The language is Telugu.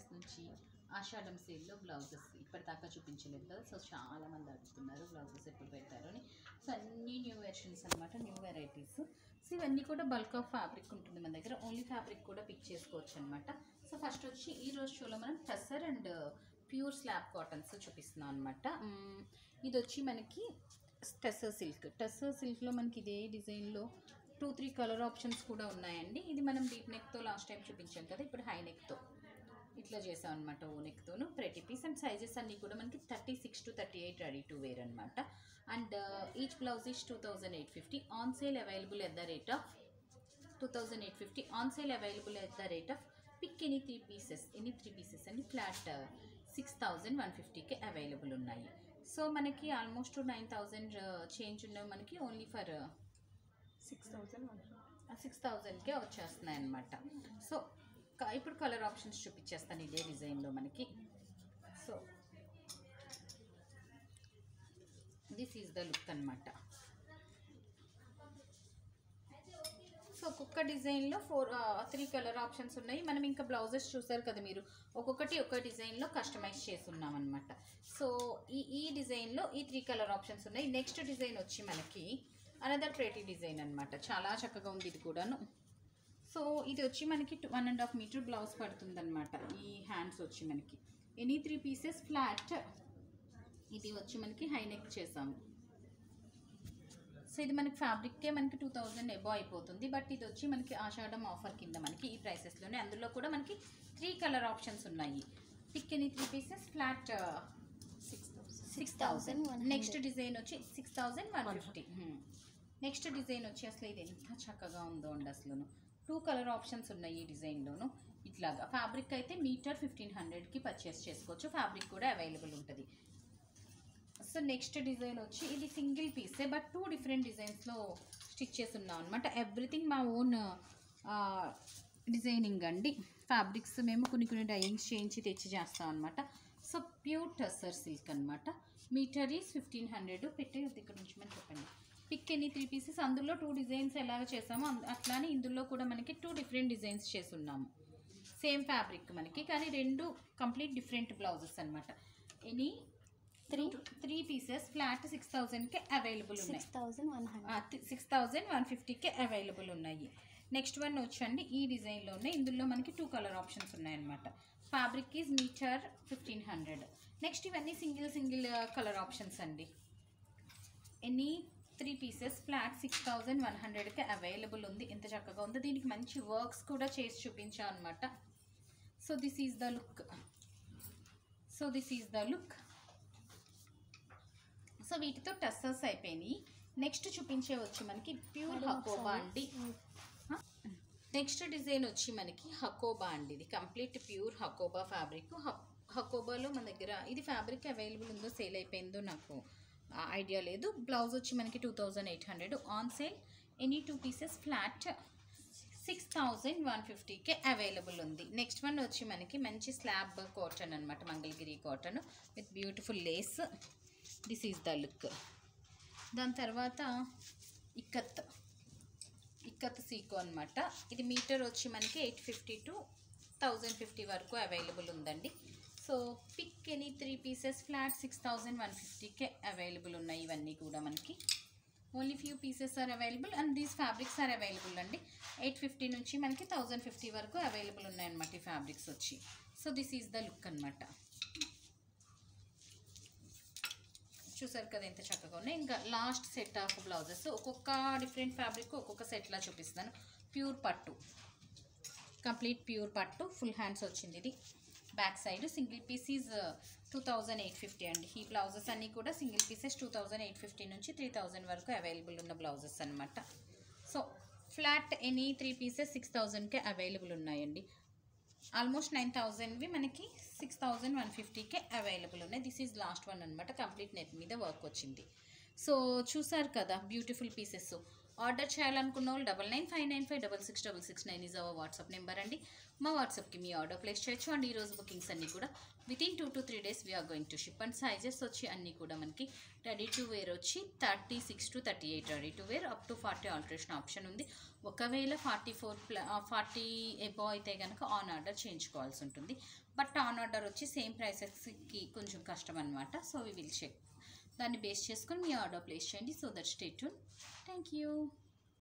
నుంచి ఆషాఢం సేల్లో బ్లౌజెస్ ఇప్పటిదాకా చూపించలేదు కదా సో చాలా మంది అడుగుతున్నారు బ్లౌజెస్ ఎప్పుడు పెడతారు అని సో అన్నీ న్యూ వెర్షన్స్ అనమాట న్యూ వెరైటీస్ సో ఇవన్నీ కూడా బల్క్ ఆఫ్ ఫ్యాబ్రిక్ ఉంటుంది మన దగ్గర ఓన్లీ ఫ్యాబ్రిక్ కూడా పిక్ చేసుకోవచ్చు అనమాట సో ఫస్ట్ వచ్చి ఈ రోజు షోలో మనం tussar and pure slub cottons చూపిస్తున్నాం అనమాట ఇది వచ్చి మనకి టెసర్ సిల్క్ టెసర్ సిల్క్లో మనకి ఇదే డిజైన్లో టూ త్రీ కలర్ ఆప్షన్స్ కూడా ఉన్నాయండి ఇది మనం డీప్ నెక్తో లాస్ట్ టైం చూపించాం కదా ఇప్పుడు హై నెక్తో ఇట్లా చేసాం అనమాట ఓ నెక్తోను ప్రతి పీస్ అండ్ సైజెస్ అన్నీ కూడా మనకి thirty six to thirty eight ready to wear అనమాట and each blouse is two thousand eight fifty on sale available at the rate of two thousand eight fifty on sale available at the rate of pick any three pieces any three pieces అండి ఫ్లాట్ సిక్స్ థౌజండ్ వన్ ఫిఫ్టీకి అవైలబుల్ ఉన్నాయి సో మనకి ఆల్మోస్ట్ నైన్ థౌజండ్ చేంజ్ ఉన్నవి మనకి only for six thousand six thousand వచ్చేస్తున్నాయి అనమాట సో క- ఇప్పుడు కలర్ ఆప్షన్స్ చూపించేస్తాను ఇదే డిజైన్లో మనకి so this is the look అనమాట సో ఒక్కొక్క డిజైన్లో ఫోర్ త్రీ కలర్ ఆప్షన్స్ ఉన్నాయి మనం ఇంకా బ్లౌజెస్ చూసారు కదా మీరు ఒక్కొక్కటి ఒక్క డిజైన్లో కస్టమైజ్ చేస్తున్నాం అనమాట సో ఈ ఈ డిజైన్లో ఈ త్రీ కలర్ ఆప్షన్స్ ఉన్నాయి నెక్స్ట్ డిజైన్ వచ్చి మనకి అనదర్ ప్రేటీ డిజైన్ అనమాట చాలా చక్కగా ఉంది ఇది కూడాను సో ఇది వచ్చి మనకి one and half metre blouse పడుతుందన్నమాట ఈ హ్యాండ్స్ వచ్చి మనకి ఎనీ త్రీ పీసెస్ ఫ్లాట్ ఇది వచ్చి మనకి హై నెక్ చేసాము సో ఇది మనకి ఫ్యాబ్రిక్కే మనకి టూ థౌజండ్ ఎబో అయిపోతుంది బట్ ఇది వచ్చి మనకి ఆషాఢం ఆఫర్ కింద మనకి ఈ ప్రైసెస్లోనే అందులో కూడా మనకి త్రీ కలర్ ఆప్షన్స్ ఉన్నాయి pick any three pieces flat six thousand six thousand next design వచ్చి six thousand one fifty next design వచ్చి అసలు ఇది ఎంత చక్కగా ఉందో అండి అసలు టూ కలర్ ఆప్షన్స్ ఉన్నాయి ఈ డిజైన్లోను ఇట్లాగా ఫ్యాబ్రిక్ అయితే మీటర్ ఫిఫ్టీన్ హండ్రెడ్కి పర్చేస్ చేసుకోవచ్చు ఫ్యాబ్రిక్ కూడా అవైలబుల్ ఉంటుంది సో నెక్స్ట్ డిజైన్ వచ్చి ఇది సింగిల్ పీసే బట్ టూ డిఫరెంట్ డిజైన్స్లో స్టిచ్ చేసి ఉన్నాం అనమాట ఎవ్రీథింగ్ మా ఓన్ డిజైనింగ్ అండి ఫ్యాబ్రిక్స్ మేము కొన్ని కొన్ని డైయింగ్స్ చేయించి తెచ్చి చేస్తాం అనమాట సో ప్యూర్ టసర్ సిల్క్ అనమాట మీటర్ ఈస్ ఫిఫ్టీన్ హండ్రెడ్ పెట్టే ఇక్కడ నుంచి మనం చెప్పండి పిక్ ఎనీ త్రీ పీసెస్ అందులో టూ డిజైన్స్ ఎలాగ చేసామో అంద- అట్లానే ఇందులో కూడా మనకి టూ డిఫరెంట్ డిజైన్స్ చేసి ఉన్నాము సేమ్ ఫ్యాబ్రిక్ మనకి కానీ రెండు కంప్లీట్ డిఫరెంట్ బ్లౌజెస్ అనమాట any three three pieces flat six థౌజండ్కి అవైలబుల్ ఉన్నాయి six thousand one hundred six thousand one ఫిఫ్టీకి అవైలబుల్ ఉన్నాయి నెక్స్ట్ వన్ వచ్చండి ఈ డిజైన్లో ఉన్నాయి ఇందులో మనకి టూ కలర్ ఆప్షన్స్ ఉన్నాయన్నమాట fabric is metre fifteen hundred next ఇవన్నీ సింగిల్ సింగిల్ కలర్ ఆప్షన్స్ అండి any three pieces flat six thousand one హండ్రెడ్కి అవైలబుల్ ఉంది ఎంత చక్కగా ఉందో దీనికి మంచి వర్క్స్ కూడా చేసి చూపించాం అనమాట so this is the look so this is the look so వీటితో టస్సర్స్ అయిపోయినాయి నెక్స్ట్ చూపించే వచ్చి మనకి ప్యూర్ హకోబా అండి నెక్స్ట్ డిజైన్ వచ్చి మనకి హకోబా అండి ఇది కంప్లీట్ ప్యూర్ హకోబా ఫ్యాబ్రిక్ హకోబాలో మన దగ్గర ఇది ఫ్యాబ్రిక్ అవైలబుల్ ఉందో సేల్ అయిపోయిందో నాకు ఐడియా లేదు బ్లౌజ్ వచ్చి మనకి two thousand eight hundred on sale any two pieces flat six thousand one ఫిఫ్టీకే అవైలబుల్ ఉంది నెక్స్ట్ వన్ వచ్చి మనకి మంచి స్లాబ్ కాటన్ అనమాట Mangalagiri cotton with beautiful lace this is the look దాని తర్వాత ఇక్కత్ ఇక్కత్ సీకో అనమాట ఇది మీటర్ వచ్చి మనకి eight fifty to thousand fifty వరకు అవైలబుల్ ఉందండి so pick any three pieces flat six thousand one ఫిఫ్టీకే అవైలబుల్ ఉన్నాయి ఇవన్నీ కూడా మనకి only few pieces are available and these fabrics are available అండి ఎయిట్ ఫిఫ్టీ నుంచి మనకి థౌజండ్ ఫిఫ్టీ వరకు అవైలబుల్ ఉన్నాయన్నమాట ఈ ఫ్యాబ్రిక్స్ వచ్చి so this is the look అనమాట చూసారు కదా ఎంత చక్కగా ఉన్నాయి ఇంకా లాస్ట్ సెట్ ఆఫ్ బ్లౌజెస్ ఒక్కొక్క డిఫరెంట్ ఫ్యాబ్రిక్ ఒక్కొక్క సెట్లా చూపిస్తాను ప్యూర్ పట్టు కంప్లీట్ ప్యూర్ పట్టు ఫుల్ హ్యాండ్స్ వచ్చింది ఇది back side single pieces two thousand eight fifty అండి ఈ బ్లౌజెస్ అన్నీ కూడా single pieces two thousand eight fifty నుంచి త్రీ థౌజండ్ వరకు అవైలబుల్ ఉన్న బ్లౌజెస్ అనమాట so flat any three pieces six థౌజండ్కే అవైలబుల్ ఉన్నాయండి ఆల్మోస్ట్ నైన్ థౌజండ్వి మనకి సిక్స్ థౌజండ్ వన్ ఫిఫ్టీకే అవైలబుల్ ఉన్నాయి దిస్ ఈజ్ లాస్ట్ వన్ అనమాట కంప్లీట్ నెట్ మీద వర్క్ వచ్చింది సో చూసారు కదా బ్యూటిఫుల్ పీసెస్ ఆర్డర్ చేయాలనుకున్న వాళ్ళు double nine five nine five double six double six nine is our WhatsApp number అండి మా వాట్సాప్కి మీ ఆర్డర్ ప్లేస్ చేయొచ్చు అండ్ ఈ రోజు బుకింగ్స్ అన్నీ కూడా within two to three days we're going to ship and sizes వచ్చి అన్నీ కూడా మనకి రెడీ టు వేర్ వచ్చి thirty six to thirty eight ready to wear up to forty alteration option ఉంది ఒకవేళ ఫార్టీ ఫోర్ ప్ల ఫార్టీ ఎబో అయితే కనుక ఆన్ ఆర్డర్ చేయించుకోవాల్సి ఉంటుంది బట్ ఆన్ ఆర్డర్ వచ్చి సేమ్ ప్రైసెస్కి కొంచెం కష్టం అనమాట సో వి విల్ చెక్ దాన్ని బేస్ చేసుకొని మీ ఆర్డర్ ప్లేస్ చేయండి so that stay tuned thank you